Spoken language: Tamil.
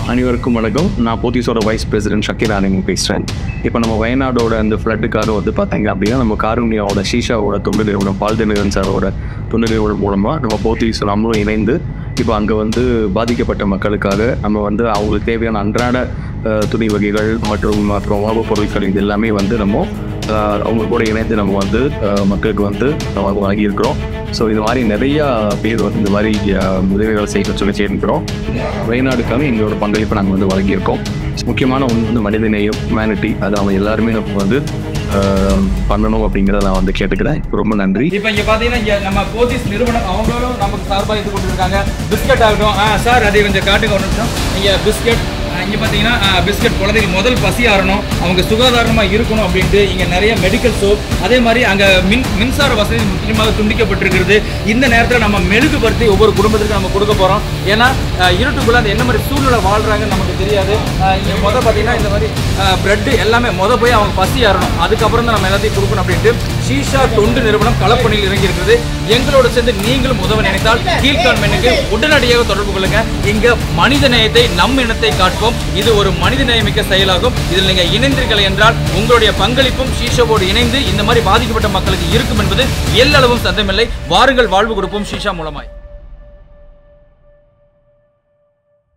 அனைவருக்கும் வணக்கம் நான் போத்தீஸோட வைஸ் பிரசிடென்ட் ஷக்கீர் ஆனிங் பேசுகிறேன் இப்போ நம்ம வயநாடோட அந்த ஃப்ளட்டுக்காக வந்து பார்த்தீங்க அப்படின்னா நம்ம காரூனியாவோட ஷீஷாவோட தொண்டு நிறுவனம் பால் தினகரன் சாரோட தொண்டு நிறுவனம் மூலமாக நம்ம போத்தீஸ் நம்மளும் இணைந்து இப்போ அங்கே வந்து பாதிக்கப்பட்ட மக்களுக்காக நம்ம வந்து அவங்களுக்கு தேவையான அன்றாட அஹ், துணி வகைகள் மற்றும் அப்புறம் உணவுப் பொருட்கள் இது எல்லாமே வந்து நம்ம அஹ், அவங்க கூட இணைந்து நம்ம வந்து அஹ், மக்களுக்கு வந்து நம்ம வழங்கியிருக்கிறோம் ஸோ இது மாதிரி நிறையா பேர் வந்து இந்த மாதிரி அஹ், உதவிகளை செய்ய சொல்லி சேர்க்கிறோம் வெளிநாடுக்காக எங்களோட பங்களிப்பை நாங்கள் வந்து வழங்கியிருக்கோம் முக்கியமான ஒன்று வந்து மனிதநேயம் ஹியூமனிட்டி அது அவங்க எல்லாருமே நம்ம வந்து அஹ், பண்ணணும் அப்படிங்கிறத நான் வந்து கேட்டுக்கிறேன் ரொம்ப நன்றி இப்போ இங்க பாத்தீங்கன்னா இங்க நம்ம போத்தீஸ் நிறுவனம் அவங்களும் நமக்கு சார்பாக இது கொடுத்துருக்காங்க பிஸ்கட் ஆகட்டும் ஆ சார் அதை கொஞ்சம் காட்டுங்க ஒரு நிமிஷம் இங்க பிஸ்கட் இங்கே பார்த்தீங்கன்னா பிஸ்கட் குழந்தைக்கு முதல் பசி ஆறணும் அவங்க சுகாதாரமாக இருக்கணும் அப்படின்ட்டு இங்கே நிறைய மெடிக்கல் சோப் அதே மாதிரி அங்கே மின் மின்சார வசதி முக்கியமாக துண்டிக்கப்பட்டிருக்கிறது இந்த நேரத்தில் நம்ம மெழுகுபடுத்தி ஒவ்வொரு குடும்பத்துக்கும் நம்ம கொடுக்க போகிறோம் ஏன்னா அஹ், இருட்டுக்குள்ள அந்த என்ன மாதிரி சூழ்நிலை வாழ்கிறாங்கன்னு நமக்கு தெரியாது இங்கே முத பார்த்தீங்கன்னா இந்த மாதிரி பிரெட் எல்லாமே முத போய் அவங்க பசி ஆறணும் அதுக்கப்புறம் தான் நம்ம எல்லாத்தையும் கொடுக்கணும் அப்படின்ட்டு ஷீஷா தொண்டு நிறுவனம் களப்பணியில் இறங்கி இருக்கிறது எங்களோட சேர்ந்து நீங்களும் உதவ நினைத்தால் கீழ்கான் மென்னுக்கு உடனடியாக தொடர்பு கொள்ளுங்க இங்க மனித நேயத்தை நம் இனத்தை காட்போம் இது ஒரு மனித நேயமிக்க செயலாகும் இதில் நீங்க இணைந்தீர்கள் என்றால் உங்களுடைய பங்களிப்பும் ஷீஷாவோடு இணைந்து இந்த மாதிரி பாதிக்கப்பட்ட மக்களுக்கு இருக்கும் என்பது எல்லளவும் சந்தமில்லை வாருங்கள் வாழ்வு கொடுப்போம் ஷீஷா மூலமாய்